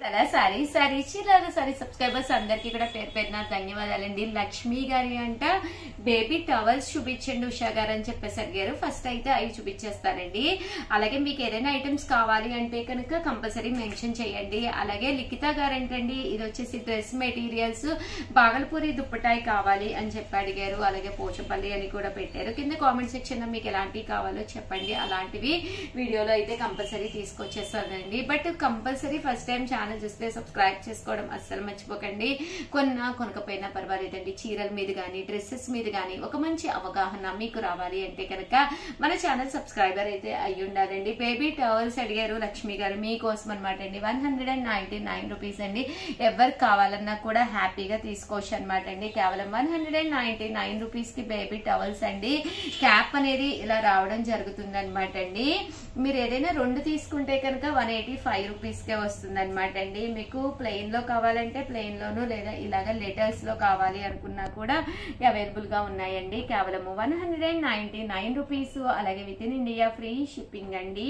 అలా sorry sorry Chirala sorry subscribers అందరికీ కూడా పేరు పేరున ధన్యవాదాలండి లక్ష్మి గారి అంట బేబీ టవల్స్ చూపించండి ఉషా గారు అని చెప్పేసి అడిగారు ఫస్ట్ అయితే అవి చూపించేస్తానండి అలాగే మీకు ఏదైనా ఐటమ్స్ కావాలి అంటే కనుక కంపల్సరీ మెన్షన్ చేయండి అలాగే లిఖిత గారు ఏంటండి ఇది వచ్చేసి డ్రెస్ మెటీరియల్స్ బాగల్పూరి దుప్పటాయి కావాలి అని చెప్పి అడిగారు అలాగే పోచపల్లి అని కూడా పెట్టారు కింద కామెంట్ సెక్షన్ లో మీకు ఎలాంటివి కావాలో చెప్పండి అలాంటివి వీడియోలో అయితే కంపల్సరీ తీసుకొచ్చేస్తానండి but compulsory first time channel చూస్తే సబ్స్క్రైబ్ చేసుకోవడం అస్సలు మర్చిపోకండి కొన్నా కొనకపోయినా పర్వాలేదండి చీరల మీద కానీ డ్రెస్సెస్ మీద కానీ ఒక మంచి అవగాహన మీకు రావాలి అంటే కనుక మన ఛానల్ సబ్స్క్రైబర్ అయితే అయి ఉండాలండి బేబీ టవల్స్ అడిగారు లక్ష్మి గారు మీకోసం అనమాట అండి one hundred and ninety nine rupees అండి ఎవరికి కావాలన్నా కూడా హ్యాపీగా తీసుకోవచ్చు అనమాట అండి కేవలం one hundred and ninety nine rupees కి బేబీ టవల్స్ అండి క్యాప్ అనేది ఇలా రావడం జరుగుతుంది అనమాట అండి మీరు ఏదైనా రెండు తీసుకుంటే కనుక వన్ ఎయిటీ ఫైవ్ రూపీస్ కే వస్తుంది అనమాట అండి మీకు ప్లెయిన్ లో కావాలంటే ప్లెయిన్ లోను లేదా ఇలాగ లెటర్స్ లో కావాలి అనుకున్నా కూడా అవైలబుల్ గా ఉన్నాయండి కేవలం one hundred and ninety nine rupees అలాగే with in India free shipping అండి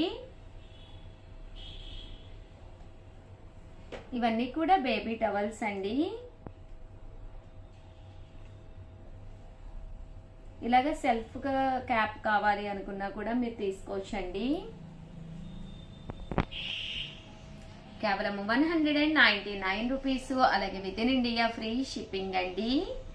ఇవన్నీ కూడా బేబీ టవల్స్ అండి ఇలాగ సెల్ఫ్ గా క్యాప్ కావాలి అనుకున్నా కూడా మీరు తీసుకోవచ్చండి కేవలం one hundred and ninety nine rupees అలాగే with in India free shipping అండి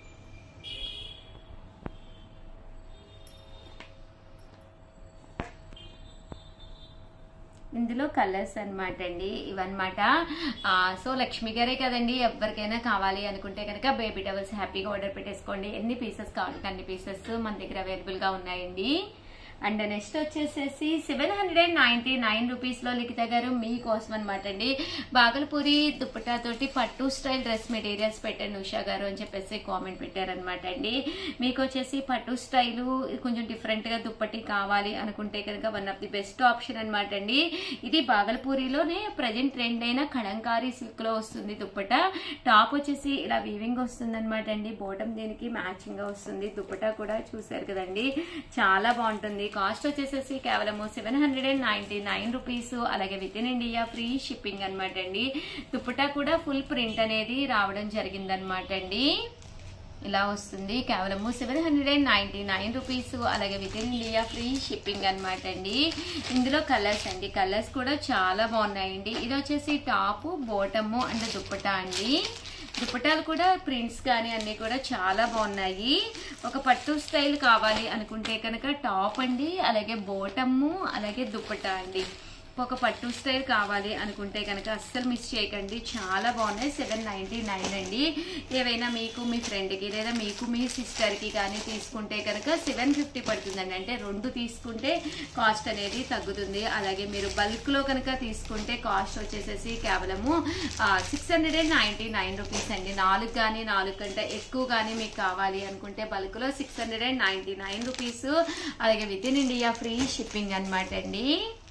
ఇందులో కలర్స్ అనమాట అండి ఇవన్నమాట ఆ, సో లక్ష్మి గారే కదండి ఎవరికైనా కావాలి అనుకుంటే కనుక బేబీ టవల్స్ హ్యాపీగా ఆర్డర్ పెట్టేసుకోండి ఎన్ని పీసెస్ కావాలి అన్ని పీసెస్ మన దగ్గర అవైలబుల్ గా ఉన్నాయండి అండ్ నెక్స్ట్ వచ్చేసేసి seven hundred and ninety nine rupees లో లిఖిత గారు మీకోసం అనమాట అండి బాగల్పూరి దుప్పటా తోటి పట్టు స్టైల్ డ్రెస్ మెటీరియల్స్ పెట్టండి ఉషా గారు అని చెప్పేసి కామెంట్ పెట్టారనమాట అండి మీకు వచ్చేసి పట్టు స్టైలు కొంచెం డిఫరెంట్ గా దుప్పటి కావాలి అనుకుంటే కనుక one of the best option అనమాట అండి ఇది బాగల్పూరిలోనే ప్రజెంట్ ట్రెండ్ అయిన కళంకారీ సిల్క్ లో వస్తుంది దుప్పట టాప్ వచ్చేసి ఇలా వీవింగ్ వస్తుంది అనమాట అండి బోటం దీనికి మ్యాచింగ్ గా వస్తుంది దుప్పట కూడా చూసారు కదండి చాలా బాగుంటుంది కాస్ట్ వచ్చేసేసి కేవలం seven hundred and ninety nine rupees అలాగే with in India free shipping అనమాట అండి దుప్పట కూడా ఫుల్ ప్రింట్ అనేది రావడం జరిగిందనమాట అండి ఇలా వస్తుంది కేవలము seven hundred and ninety nine rupees అలాగే with in India free shipping అనమాట అండి ఇందులో కలర్స్ అండి కలర్స్ కూడా చాలా బాగున్నాయండి ఇది వచ్చేసి టాప్ బోటము అండ్ దుప్పటా అండి దుప్పటాలు కూడా ప్రింట్స్ కానీ అన్ని కూడా చాలా బాగున్నాయి ఒక పట్టు స్టైల్ కావాలి అనుకుంటే కనుక టాప్ అండి అలాగే బోటము అలాగే దుప్పటా అండి ఒక పట్టు స్టైల్ కావాలి అనుకుంటే కనుక అస్సలు మిస్ చేయకండి చాలా బాగున్నాయి సెవెన్ నైంటీ నైన్ అండి ఏవైనా మీకు మీ ఫ్రెండ్కి లేదా మీకు మీ సిస్టర్కి కానీ తీసుకుంటే కనుక సెవెన్ ఫిఫ్టీ పడుతుందండి అంటే రెండు తీసుకుంటే కాస్ట్ అనేది తగ్గుతుంది అలాగే మీరు బల్క్లో కనుక తీసుకుంటే కాస్ట్ వచ్చేసేసి కేవలము six hundred and ninety nine rupees అండి నాలుగు కానీ నాలుగు కంటే ఎక్కువ కానీ మీకు కావాలి అనుకుంటే బల్క్లో six hundred and ninety nine rupees అలాగే with in India free shipping అనమాట అండి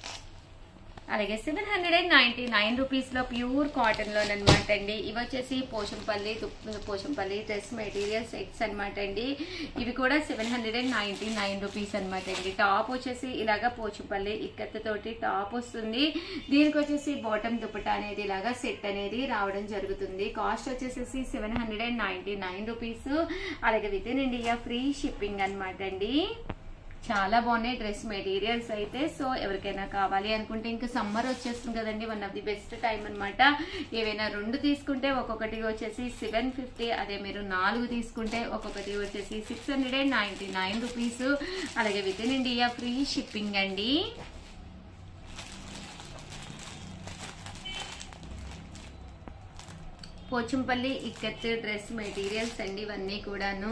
అలాగే seven hundred and ninety nine rupees లో ప్యూర్ కాటన్ లో అనమాట అండి ఇవి వచ్చేసి పోచంపల్లి దుప్- పోచంపల్లి డ్రెస్ మెటీరియల్ సెట్స్ అనమాట అండి ఇవి కూడా seven hundred and ninety nine rupees అనమాట అండి టాప్ వచ్చేసి ఇలాగా పోచంపల్లి ఇక్కత్త తోటి టాప్ వస్తుంది దీనికి వచ్చేసి బాటమ్ దుపట్టా అనేది ఇలాగా సెట్ అనేది రావడం జరుగుతుంది కాస్ట్ వచ్చేసేసి seven hundred and ninety nine rupees అలాగే with in India free shipping అనమాట అండి చాలా బాగున్నాయి డ్రెస్ మెటీరియల్స్ అయితే సో ఎవరికైనా కావాలి అనుకుంటే ఇంకా సమ్మర్ వచ్చేస్తుంది కదండి one of the best time అన్నమాట ఏవైనా రెండు తీసుకుంటే ఒక్కొక్కటి వచ్చేసి సెవెన్ ఫిఫ్టీ అదే మీరు నాలుగు తీసుకుంటే ఒక్కొక్కటి వచ్చేసి six hundred and ninety nine rupees అలాగే with in India free shipping అండి పోచంపల్లి ఇక్కత్ డ్రెస్ మెటీరియల్స్ అండి ఇవన్నీ కూడాను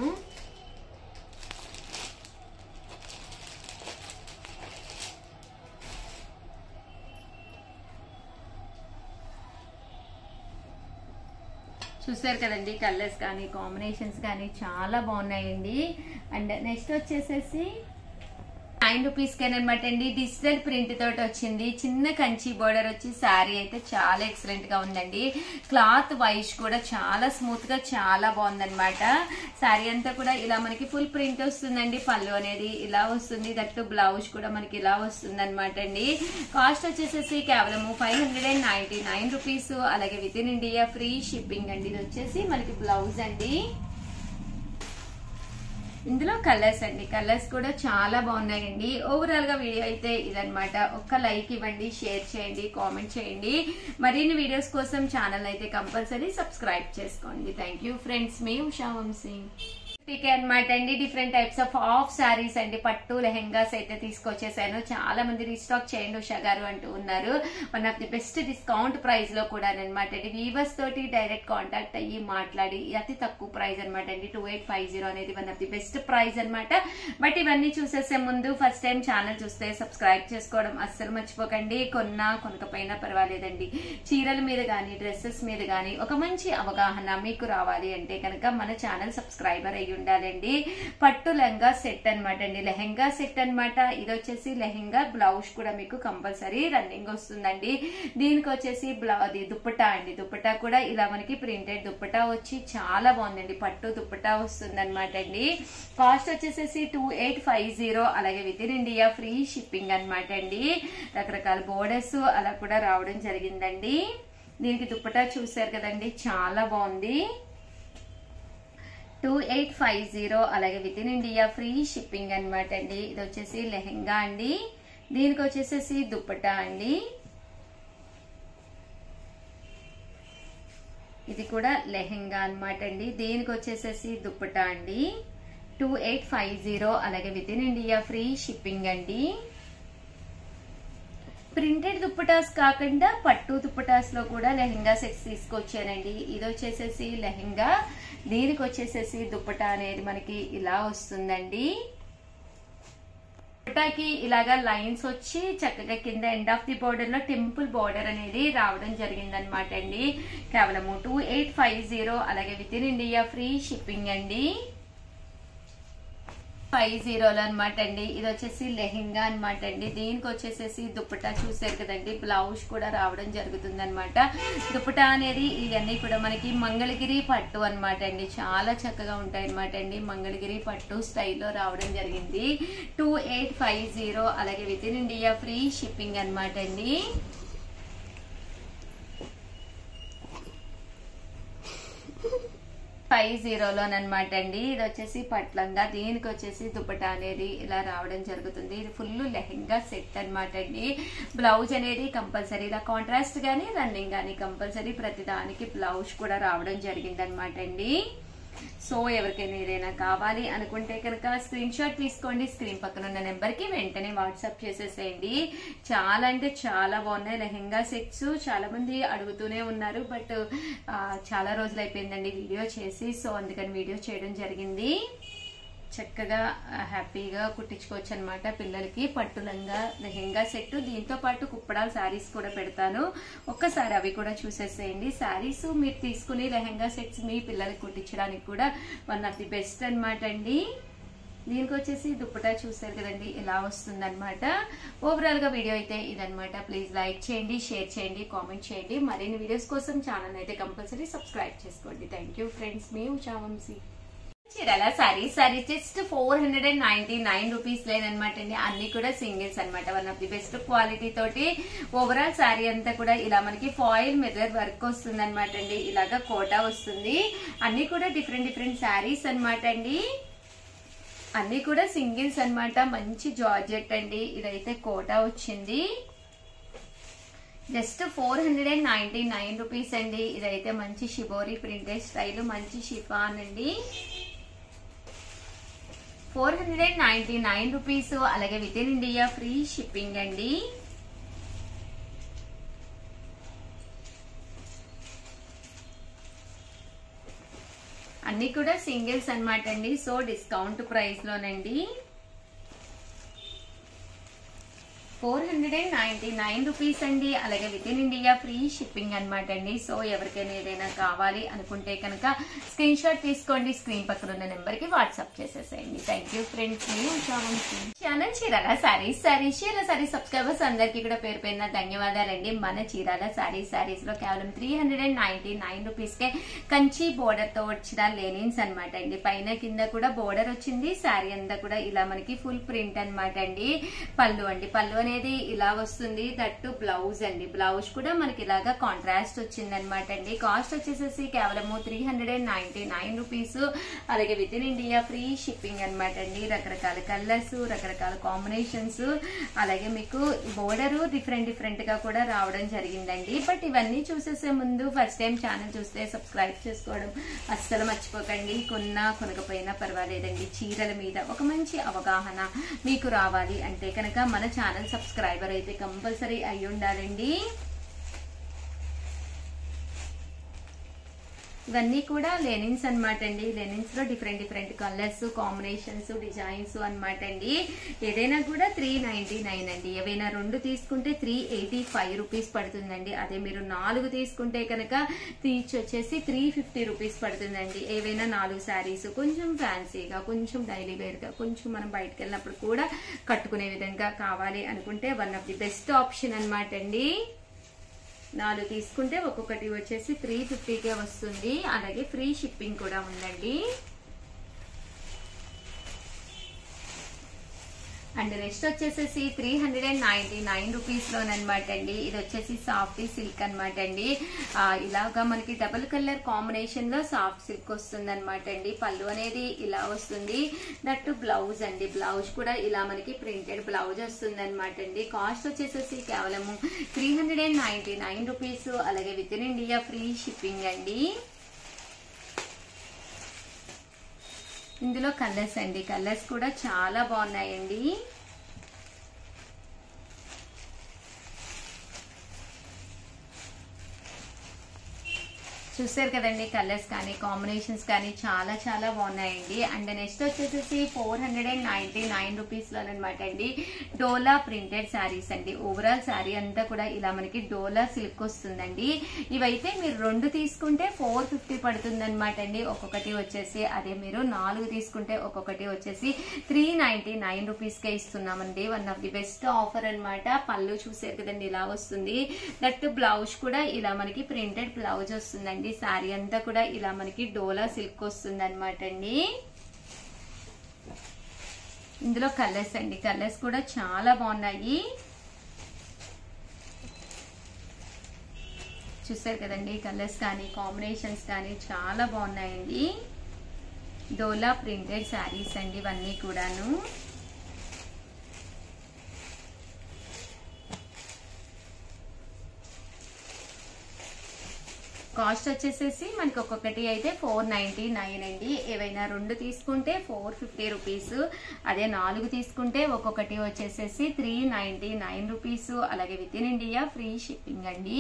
చూసారు కదండి కలర్స్ కానీ కాంబినేషన్స్ కానీ చాలా బాగున్నాయండి అండ్ నెక్స్ట్ వచ్చేసేసి నైన్ రూపీస్ అనమాట అండి డిజిటల్ ప్రింట్ తోటి వచ్చింది చిన్న కంచి బోర్డర్ వచ్చి శారీ అయితే చాలా ఎక్సలెంట్ గా ఉందండి క్లాత్ వైజ్ కూడా చాలా స్మూత్ గా చాలా బాగుందన్నమాట శారీ అంతా కూడా ఇలా మనకి ఫుల్ ప్రింట్ వస్తుందండి పళ్ళు అనేది ఇలా వస్తుంది దట్టు బ్లౌజ్ కూడా మనకి ఇలా వస్తుంది అనమాట అండి కాస్ట్ వచ్చేసేసి కేవలం five hundred and ninety nine rupees అలాగే with in India free shipping అండి ఇది వచ్చేసి మనకి బ్లౌజ్ అండి ఇందులో కలర్స్ అండి కలర్స్ కూడా చాలా బాగున్నాయండి ఓవరాల్ గా వీడియో అయితే ఇదనమాట ఒక్క లైక్ ఇవ్వండి షేర్ చేయండి కామెంట్ చేయండి మరిన్ని వీడియోస్ కోసం ఛానల్ అయితే కంపల్సరీ సబ్స్క్రైబ్ చేసుకోండి థ్యాంక్ యూ ఫ్రెండ్స్ మీ ఉషా వంశీ పీకే అనమాట అండి different types of half saris అండి పట్టు లెహెంగాస్ అయితే తీసుకొచ్చేసాను చాలా మంది రీస్టాక్ చేయండి ఉషా గారు అంటూ ఉన్నారు one of the best discount price లో కూడా అనమాట అండి వీవర్స్ తోటి డైరెక్ట్ కాంటాక్ట్ అయ్యి మాట్లాడి అతి తక్కువ ప్రైస్ అనమాట అండి టూ ఎయిట్ ఫైవ్ జీరో అనేది one of the best price అనమాట బట్ ఇవన్నీ చూసేసే ముందు ఫస్ట్ టైం ఛానల్ చూస్తే సబ్స్క్రైబ్ చేసుకోవడం అస్సలు మర్చిపోకండి కొన్నా కొనకపోయినా పర్వాలేదండి చీరల మీద కానీ డ్రెస్సెస్ మీద కానీ ఒక మంచి అవగాహన మీకు రావాలి అంటే కనుక మన ఛానల్ సబ్స్క్రైబర్ అయ్యి ఉండాలండి పట్టు లెహంగా సెట్ అనమాట అండి లెహంగా సెట్ అనమాట ఇది వచ్చేసి లెహంగా బ్లౌజ్ కూడా మీకు కంపల్సరీ రన్నింగ్ వస్తుందండి దీనికి వచ్చేసి బ్లౌ అది దుప్పటా అండి దుప్పటా కూడా ఇలా మనకి ప్రింటెడ్ దుప్పటా వచ్చి చాలా బాగుందండి పట్టు దుప్పటా వస్తుంది అనమాట అండి కాస్ట్ వచ్చేసేసి టూ ఎయిట్ ఫైవ్ జీరో అలాగే with in India free shipping అనమాట అండి రకరకాల బోర్డర్స్ అలా కూడా రావడం జరిగిందండి దీనికి దుప్పటా చూసారు కదండి చాలా బాగుంది టూ ఎయిట్ ఫైవ్ జీరో అలాగే with in India free shipping అనమాట అండి ఇది వచ్చేసి లెహెంగా అండి దీనికి వచ్చేసేసి దుప్పటా అండి ఇది కూడా లెహెంగా అనమాట అండి దీనికి వచ్చేసేసి దుప్పటా అండి టూ ఎయిట్ ఫైవ్ జీరో అలాగే with in India free shipping అండి ప్రింటెడ్ దుప్పటాస్ కాకుండా పట్టు దుప్పటాస్ లో కూడా లెహెంగా సెట్స్ తీసుకొచ్చానండి ఇది వచ్చేసేసి లెహెంగా దీనికి వచ్చేసేసి దుప్పటా అనేది మనకి ఇలా వస్తుందండి దుప్పటాకి ఇలాగా లైన్స్ వచ్చి చక్కగా కింద ఎండ్ ఆఫ్ ది బోర్డర్ లో టెంపుల్ బోర్డర్ అనేది రావడం జరిగిందనమాట అండి కేవలము టూ ఎయిట్ ఫైవ్ జీరో అలాగే with in India free shipping అండి ఫైవ్ జీరోలో అనమాట అండి ఇది వచ్చేసి లెహెంగా అనమాట అండి దీనికి వచ్చేసేసి దుప్పటా చూసారు కదండి బ్లౌజ్ కూడా రావడం జరుగుతుంది అనమాట దుప్పటా అనేది ఇవన్నీ కూడా మనకి మంగళగిరి పట్టు అనమాట అండి చాలా చక్కగా ఉంటాయి అనమాట అండి మంగళగిరి పట్టు స్టైల్లో రావడం జరిగింది టూ ఎయిట్ ఫైవ్ జీరో అలాగే with in India free shipping అనమాట అండి ఫైవ్ జీరోలోనమాట అండి ఇది వచ్చేసి పట్లంగా దీనికి వచ్చేసి దుపటా అనేది ఇలా రావడం జరుగుతుంది ఇది ఫుల్ లెహెంగా సెట్ అనమాట అండి బ్లౌజ్ అనేది కంపల్సరీ ఇలా కాంట్రాస్ట్ గానీ రన్నింగ్ గానీ కంపల్సరీ ప్రతి దానికి బ్లౌజ్ కూడా రావడం జరిగింది అనమాట అండి సో ఎవరికైనా ఏదైనా కావాలి అనుకుంటే కనుక స్క్రీన్ షాట్ తీసుకోండి స్క్రీన్ పక్కన ఉన్న నెంబర్కి వెంటనే వాట్సాప్ చేసేసేయండి చాలా అంటే చాలా బాగున్నాయి లెహెంగా సెట్స్ చాలా మంది అడుగుతూనే ఉన్నారు బట్ చాలా రోజులు అయిపోయిందండి వీడియో చేసి సో అందుకని వీడియో చేయడం జరిగింది చక్కగా హ్యాపీగా కుట్టించుకోవచ్చు అనమాట పిల్లలకి పట్టులంగా లెహెంగా సెట్ దీంతో పాటు కుప్పడాల శారీస్ కూడా పెడతాను ఒక్కసారి అవి కూడా చూసేసేయండి శారీస్ మీరు తీసుకుని లెహెంగా సెట్స్ మీ పిల్లలకి కుట్టించడానికి కూడా వన్ ఆఫ్ ది బెస్ట్ అనమాట అండి దీనికి వచ్చేసి దుప్పటా చూసారు కదండి ఇలా వస్తుందన్నమాట ఓవరాల్ గా వీడియో అయితే ఇదనమాట ప్లీజ్ లైక్ చేయండి షేర్ చేయండి కామెంట్ చేయండి మరిన్ని వీడియోస్ కోసం ఛానల్ అయితే కంపల్సరీ సబ్స్క్రైబ్ చేసుకోండి థ్యాంక్ యూ ఫ్రెండ్స్ మీ ఉషా వంశీ చీరల sari sari just four hundred and ninety nine rupees లేనమాట అండి అన్ని కూడా సింగిల్స్ అనమాట one of the best quality తోటి ఓవరాల్ సారీ అంతా కూడా ఇలా మనకి ఫాయిల్ మిర్రర్ వర్క్ వస్తుంది అనమాట అండి ఇలాగా కోటా వస్తుంది అన్ని కూడా డిఫరెంట్ డిఫరెంట్ శారీస్ అనమాట అండి అన్ని కూడా సింగిల్స్ అన్నమాట మంచి జార్జెట్ అండి ఇదైతే కోటా వచ్చింది just four hundred and ninety nine rupees అండి ఇదైతే మంచి షిబోరి ప్రింటెడ్ స్టైల్ మంచి షిఫాన్ అండి four hundred and ninety nine rupees అలాగే with in India free shipping అండి అన్ని కూడా సింగిల్స్ అన్నమాట అండి సో డిస్కౌంట్ ప్రైస్ లోనండి four hundred and ninety nine rupees అండి అలాగే with in India free shipping అనమాట అండి సో ఎవరికైనా ఏదైనా కావాలి అనుకుంటే కనుక స్క్రీన్ షాట్ తీసుకోండి స్క్రీన్ పక్కన ఉన్న నెంబర్ కి వాట్సాప్ చేసేసేయండి థ్యాంక్ యూ ఫ్రెండ్స్ మీ ఛానల్ చీరాల సారీస్ సారీస్ చీరాల సారీస్ సబ్స్క్రైబర్స్ అందరికీ కూడా పేరు పేరున ధన్యవాదాలండి మన చీరాల సారీస్ సారీస్ లో కేవలం three hundred and ninety nine rupees కే కంచి బోర్డర్ తో వచ్చిన లెనిన్స్ అనమాట అండి పైన కింద కూడా బోర్డర్ వచ్చింది శారీ అంతా కూడా ఇలా మనకి ఫుల్ ప్రింట్ అనమాట అండి పళ్ళు అండి పళ్ళు అనేది ఇలా వస్తుంది దట్టు బ్లౌజ్ అండి బ్లౌజ్ కూడా మనకి ఇలాగా కాంట్రాస్ట్ వచ్చింది అనమాట అండి కాస్ట్ వచ్చేసేసి కేవలము three hundred and ninety nine rupees అలాగే with in India free shipping అనమాట అండి రకరకాల కలర్స్ రకరకాల కాంబినేషన్స్ అలాగే మీకు బోర్డర్ డిఫరెంట్ డిఫరెంట్ గా కూడా రావడం జరిగిందండి బట్ ఇవన్నీ చూసేసే ముందు ఫస్ట్ టైం ఛానల్ చూస్తే సబ్స్క్రైబ్ చేసుకోవడం అస్సలు మర్చిపోకండి కొన్నా కొనకపోయినా పర్వాలేదండి చీరల మీద ఒక మంచి అవగాహన మీకు రావాలి అంటే కనుక మన ఛానల్ సబ్స్క్రైబర్ అయితే కంపల్సరీ అయి ఉండాలండి ఇవన్నీ కూడా లెనిన్స్ అనమాట అండి లెనిన్స్ లో different different colours combinations designs అనమాట అండి ఏదైనా కూడా త్రీ నైన్టీ నైన్ అండి ఏవైనా రెండు తీసుకుంటే త్రీ ఎయిటీ ఫైవ్ రూపీస్ పడుతుందండి అదే మీరు నాలుగు తీసుకుంటే కనుక ఈచ్ వచ్చేసి త్రీ ఫిఫ్టీ రూపీస్ పడుతుందండి ఏవైనా నాలుగు శారీస్ కొంచెం ఫ్యాన్సీగా కొంచెం డైలీ వేర్ గా కొంచెం మనం బయటకు వెళ్ళినప్పుడు కూడా కట్టుకునే విధంగా కావాలి అనుకుంటే one of the best option అనమాట అండి నాలుగు తీసుకుంటే ఒక్కొక్కటి వచ్చేసి త్రీ ఫిఫ్టీకే వస్తుంది అలాగే ఫ్రీ షిప్పింగ్ కూడా ఉందండి అండ్ నెక్స్ట్ వచ్చేసేసి three hundred and ninety nine rupees లోనమాట అండి ఇది వచ్చేసి సాఫ్ట్ సిల్క్ అనమాట అండి ఆ, ఇలాగా మనకి డబుల్ కలర్ కాంబినేషన్ లో సాఫ్ట్ సిల్క్ వస్తుంది అనమాట అండి పళ్ళు అనేది ఇలా వస్తుంది దట్టు బ్లౌజ్ అండి బ్లౌజ్ కూడా ఇలా మనకి ప్రింటెడ్ బ్లౌజ్ వస్తుంది అనమాట అండి కాస్ట్ వచ్చేసేసి కేవలము three hundred and ninety nine rupees అలాగే with in India free shipping అండి ఇందులో కలర్స్ అండి కలర్స్ కూడా చాలా బాగున్నాయండి చూసారు కదండి కలర్స్ కానీ కాంబినేషన్స్ కానీ చాలా చాలా బాగున్నాయండి అండ్ నెక్స్ట్ వచ్చేసేసి four hundred and ninety nine rupees లోనమాట అండి డోలా ప్రింటెడ్ శారీస్ అండి ఓవరాల్ శారీ అంతా కూడా ఇలా మనకి డోలా సిల్క్ వస్తుందండి ఇవైతే మీరు రెండు తీసుకుంటే ఫోర్ ఫిఫ్టీ పడుతుంది అనమాట అండి ఒక్కొక్కటి వచ్చేసి అదే మీరు నాలుగు తీసుకుంటే ఒక్కొక్కటి వచ్చేసి త్రీ నైన్టీ నైన్ రూపీస్ కే ఇస్తున్నామండి one of the best offer అన్నమాట పళ్ళు చూసారు కదండి ఇలా వస్తుంది దట్ బ్లౌజ్ కూడా ఇలా మనకి ప్రింటెడ్ బ్లౌజ్ వస్తుందండి శారీ అంతా కూడా ఇలా మనకి డోలా సిల్క్ వస్తుంది అనమాట అండి ఇందులో కలర్స్ అండి కలర్స్ కూడా చాలా బాగున్నాయి చూసారు కదండి కలర్స్ కానీ కాంబినేషన్స్ కానీ చాలా బాగున్నాయండి డోలా ప్రింటెడ్ శారీస్ అండి ఇవన్నీ కూడాను కాస్ట్ వచ్చేసేసి మనకి ఒక్కొక్కటి అయితే ఫోర్ నైన్టీ నైన్ అండి ఏవైనా రెండు తీసుకుంటే ఫోర్ ఫిఫ్టీ రూపీస్ అదే నాలుగు తీసుకుంటే ఒక్కొక్కటి వచ్చేసేసి త్రీ నైన్టీ నైన్ రూపీస్ అలాగే with in India free shipping అండి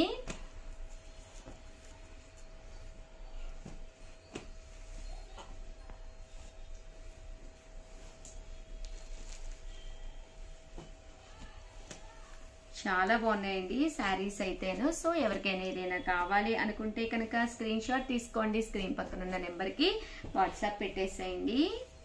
చాలా బాగున్నాయండి శారీస్ అయితేను సో ఎవరికైనా ఏదైనా కావాలి అనుకుంటే కనుక స్క్రీన్ షాట్ తీసుకోండి స్క్రీన్ పక్కన ఉన్న నెంబర్కి వాట్సాప్ పెట్టేసేయండి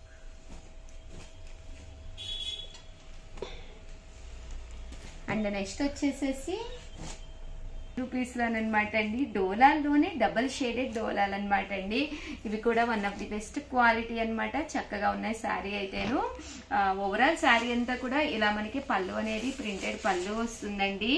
అండ్ నెక్స్ట్ వచ్చేసేసి రూపీస్ లోనమాట అండి డోలాల్లోనే డబల్ షేడెడ్ డోలాలు అనమాట అండి ఇవి కూడా one of the best quality అన్నమాట చక్కగా ఉన్నాయి శారీ అయితేను ఓవరాల్ శారీ అంతా కూడా ఇలా మనకి పళ్ళు అనేది ప్రింటెడ్ పళ్ళు వస్తుందండి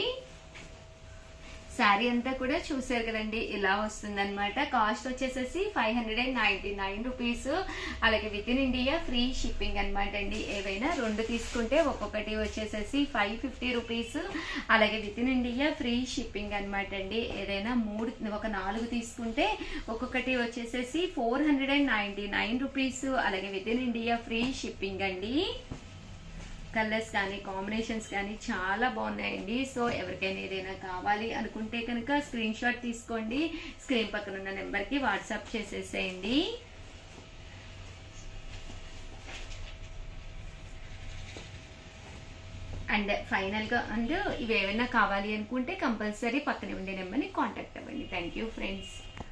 శారీ అంతా కూడా చూసారు కదండి ఇలా వస్తుందన్నమాట కాస్ట్ వచ్చేసేసి five hundred and ninety nine rupees అలాగే with in India free shipping అనమాట అండి ఏవైనా రెండు తీసుకుంటే ఒక్కొక్కటి వచ్చేసేసి ఫైవ్ ఫిఫ్టీ రూపీస్ అలాగే with in India free shipping అనమాట అండి ఏదైనా మూడు ఒక నాలుగు తీసుకుంటే ఒక్కొక్కటి వచ్చేసేసి four hundred and ninety nine rupees అలాగే with in India free shipping అండి కలర్స్ కానీ కాంబినేషన్స్ కానీ చాలా బాగున్నాయండి సో ఎవరికైనా ఏదైనా కావాలి అనుకుంటే కనుక స్క్రీన్ షాట్ తీసుకోండి స్క్రీన్ పక్కన ఉన్న నెంబర్కి వాట్సాప్ చేసేసేయండి అండ్ ఫైనల్గా అండ్ ఇవి ఏమైనా కావాలి అనుకుంటే కంపల్సరీ పక్కనే ఉండే నెంబర్ని కాంటాక్ట్ అవ్వండి థ్యాంక్ యూ ఫ్రెండ్స్